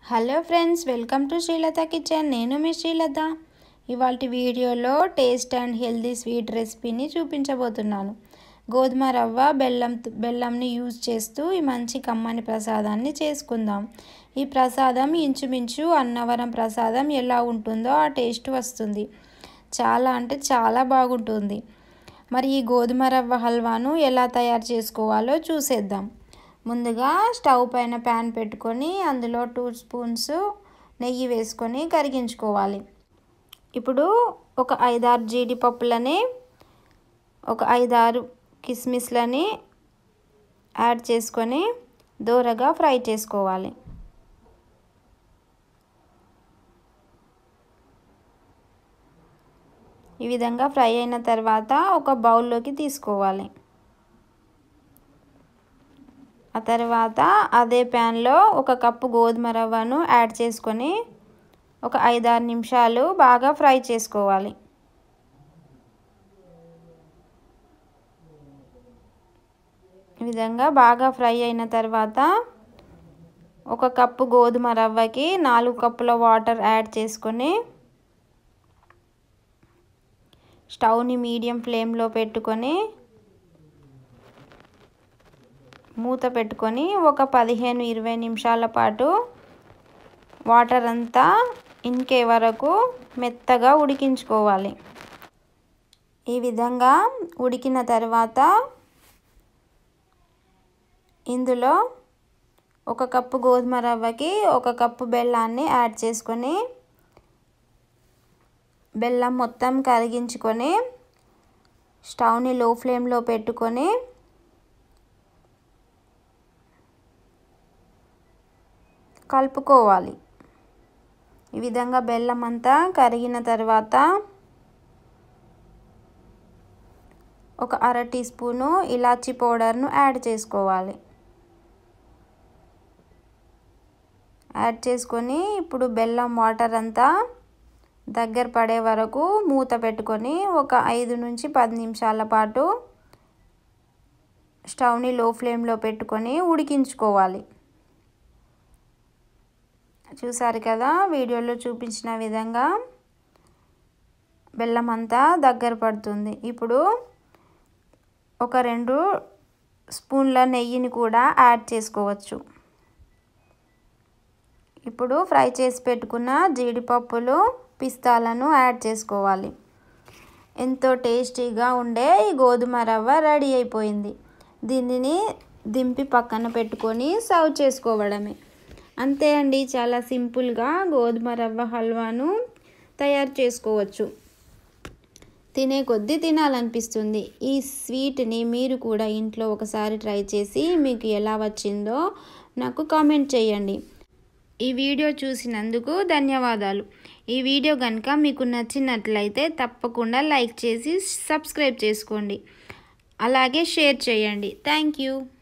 hello friends welcome to Srilatha kitchen నేను మీ శ్రీలత ఇవాళ వీడియోలో టేస్ట్ అండ్ హెల్దీ స్వీట్ రెసిపీని చూపించబోతున్నాను గోధుమ రవ్వ బెల్లం బెల్లంని యూజ్ చేస్తూ ఈ మంచి కమ్మని ప్రసాదాన్ని చేసుకుందాం ఈ ప్రసాదం ఇంచుమించు అన్నవరం ప్రసాదం ఎలా ఉంటుందో ఆ టేస్ట్ వస్తుంది చాలా అంటే చాలా బాగుంటుంది మరి ఈ గోధుమ రవ్వ హల్వాను ఎలా తయారు చేసుకోవాలో చూసేద్దాం ముందుగా స్టవ్ పైన ప్యాన్ పెట్టుకొని అందులో టూ స్పూన్స్ నెయ్యి వేసుకొని కరిగించుకోవాలి ఇప్పుడు ఒక ఐదారు జీడిపప్పులని ఒక ఐదారు కిస్మిస్లని యాడ్ చేసుకొని దూరగా ఫ్రై చేసుకోవాలి ఈ విధంగా ఫ్రై అయిన తర్వాత ఒక బౌల్లోకి తీసుకోవాలి ఆ తర్వాత అదే ప్యాన్లో ఒక కప్పు గోధుమ రవ్వను యాడ్ చేసుకొని ఒక ఐదారు నిమిషాలు బాగా ఫ్రై చేసుకోవాలి ఈ విధంగా బాగా ఫ్రై అయిన తర్వాత ఒక కప్పు గోధుమ రవ్వకి నాలుగు కప్పుల వాటర్ యాడ్ చేసుకొని స్టవ్ని మీడియం ఫ్లేమ్లో పెట్టుకొని మూత పెట్టుకొని ఒక పదిహేను ఇరవై నిమిషాల పాటు వాటర్ అంతా ఇంకే వరకు మెత్తగా ఉడికించుకోవాలి ఈ విధంగా ఉడికిన తర్వాత ఇందులో ఒక కప్పు గోధుమ రవ్వకి ఒక కప్పు బెల్లాన్ని యాడ్ చేసుకొని బెల్లం మొత్తం కరిగించుకొని స్టవ్ని లో ఫ్లేమ్లో పెట్టుకొని కలుపుకోవాలి ఈ విధంగా బెల్లం అంతా కరిగిన తర్వాత ఒక అర టీ స్పూను ఇలాచీ పౌడర్ను యాడ్ చేసుకోవాలి యాడ్ చేసుకొని ఇప్పుడు బెల్లం వాటర్ అంతా దగ్గర పడే వరకు మూత పెట్టుకొని ఒక ఐదు నుంచి పది నిమిషాల పాటు స్టవ్ని లో ఫ్లేమ్లో పెట్టుకొని ఉడికించుకోవాలి చూసారు కదా వీడియోలో చూపించిన విధంగా బెల్లం అంతా దగ్గర పడుతుంది ఇప్పుడు ఒక రెండు స్పూన్ల నెయ్యిని కూడా యాడ్ చేసుకోవచ్చు ఇప్పుడు ఫ్రై చేసి పెట్టుకున్న జీడిపప్పులు పిస్తాలను యాడ్ చేసుకోవాలి ఎంతో టేస్టీగా ఉండే ఈ గోధుమ రవ్వ రెడీ అయిపోయింది దీనిని దింపి పక్కన పెట్టుకొని సర్వ్ చేసుకోవడమే అంతే అండి చాలా సింపుల్గా గోధుమ రవ్వ హల్వాను తయారు చేసుకోవచ్చు తినే కొద్దీ తినాలనిపిస్తుంది ఈ స్వీట్ని మీరు కూడా ఇంట్లో ఒకసారి ట్రై చేసి మీకు ఎలా వచ్చిందో నాకు కామెంట్ చేయండి ఈ వీడియో చూసినందుకు ధన్యవాదాలు ఈ వీడియో కనుక మీకు నచ్చినట్లయితే తప్పకుండా లైక్ చేసి సబ్స్క్రైబ్ చేసుకోండి అలాగే షేర్ చేయండి థ్యాంక్ యూ